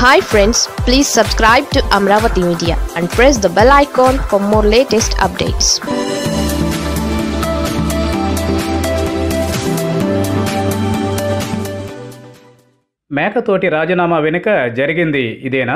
hi friends please subscribe to Amaravati media and press the bell icon for more latest updates Mekathoti రాజీనామా వెనుక జరిగింది ఇదేనా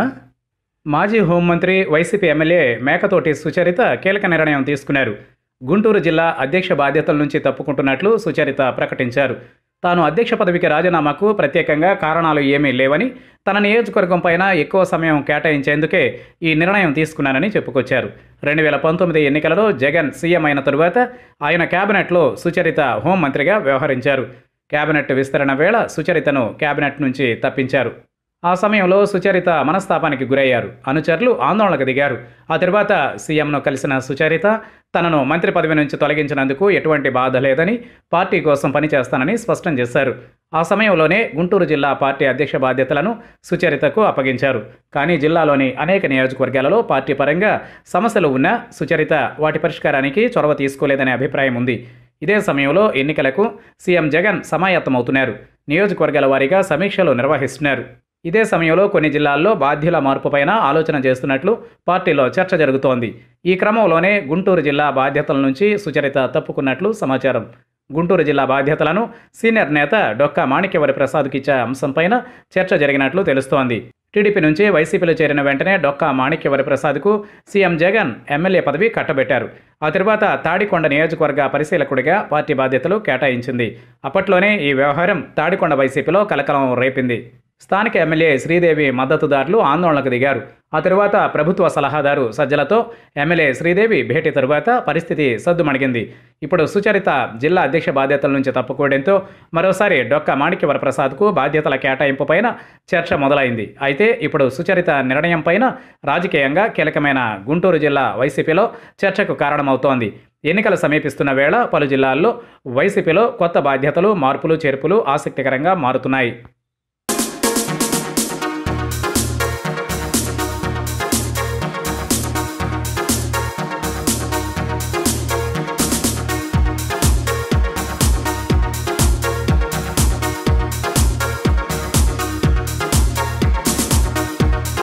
మాజీ హోంమంత్రి వైసీపీ ఎమ్మెల్యే మేకతోటి సుచరిత కీలక నిర్ణయం తీసుకున్నారు గుంటూరు జిల్లా అధ్యక్ష బాధ్యతల నుంచి తప్పుకుంటున్నట్లు సుచరిత ప్రకటించారు తాను అధ్యక్ష పదవికి రాజీనామాకు ప్రత్యేకంగా కారణాలు ఏమీ లేవని తన నియోజకవర్గం పైన ఎక్కువ సమయం కేటాయించేందుకే ఈ నిర్ణయం తీసుకున్నానని చెప్పుకొచ్చారు రెండు వేల పంతొమ్మిది ఎన్నికలలో జగన్ సీఎం అయిన తరువాత ఆయన కేబినెట్లో సుచరిత హోంమంత్రిగా వ్యవహరించారు కేబినెట్ విస్తరణ వేళ సుచరితను కేబినెట్ నుంచి తప్పించారు ఆ సమయంలో సుచరిత మనస్తాపానికి గురయ్యారు అనుచరులు ఆందోళనకు దిగారు ఆ తర్వాత సీఎంను కలిసిన సుచరిత తనను మంత్రి పదవి నుంచి తొలగించినందుకు ఎటువంటి బాధ లేదని పార్టీ కోసం పనిచేస్తానని స్పష్టం చేశారు ఆ సమయంలోనే గుంటూరు జిల్లా పార్టీ అధ్యక్ష బాధ్యతలను సుచరితకు అప్పగించారు కానీ జిల్లాలోని అనేక నియోజకవర్గాలలో పార్టీ పరంగా సమస్యలు ఉన్నా సుచరిత వాటి పరిష్కారానికి చొరవ తీసుకోలేదనే అభిప్రాయం ఉంది ఇదే సమయంలో ఎన్నికలకు సీఎం జగన్ సమాయత్తమవుతున్నారు నియోజకవర్గాల వారీగా సమీక్షలు నిర్వహిస్తున్నారు ఇదే సమయంలో కొన్ని జిల్లాల్లో బాధ్యుల మార్పుపైన ఆలోచన చేస్తున్నట్లు పార్టీలో చర్చ జరుగుతోంది ఈ క్రమంలోనే గుంటూరు జిల్లా బాధ్యతల నుంచి సుచరిత తప్పుకున్నట్లు సమాచారం గుంటూరు జిల్లా బాధ్యతలను సీనియర్ నేత డొక్కా మాణిక్యవరి ప్రసాద్కి ఇచ్చే అంశంపైన చర్చ జరిగినట్లు తెలుస్తోంది టీడీపీ నుంచి వైసీపీలో చేరిన వెంటనే డొక్కా మాణిక్యవరి ప్రసాద్కు సీఎం జగన్ ఎమ్మెల్యే పదవి కట్టబెట్టారు ఆ తర్వాత తాడికొండ నియోజకవర్గ పరిశీలకుడిగా పార్టీ బాధ్యతలు కేటాయించింది అప్పట్లోనే ఈ వ్యవహారం తాడికొండ వైసీపీలో కలకలం రేపింది స్థానిక ఎమ్మెల్యే శ్రీదేవి మద్దతుదారులు ఆందోళనకు దిగారు ఆ తరువాత ప్రభుత్వ సలహాదారు సజ్జలతో ఎమ్మెల్యే శ్రీదేవి భేటీ తరువాత పరిస్థితి సద్దుమణిగింది ఇప్పుడు సుచరిత జిల్లా అధ్యక్ష బాధ్యతల నుంచి తప్పుకోవడంతో మరోసారి డొక్క మాణిక్యవర ప్రసాద్కు బాధ్యతల కేటాయింపుపైన చర్చ మొదలైంది అయితే ఇప్పుడు సుచరిత నిర్ణయం పైన రాజకీయంగా కీలకమైన గుంటూరు జిల్లా వైసీపీలో చర్చకు కారణమవుతోంది ఎన్నికలు సమీపిస్తున్న వేళ పలు జిల్లాల్లో వైసీపీలో కొత్త బాధ్యతలు మార్పులు చేర్పులు ఆసక్తికరంగా మారుతున్నాయి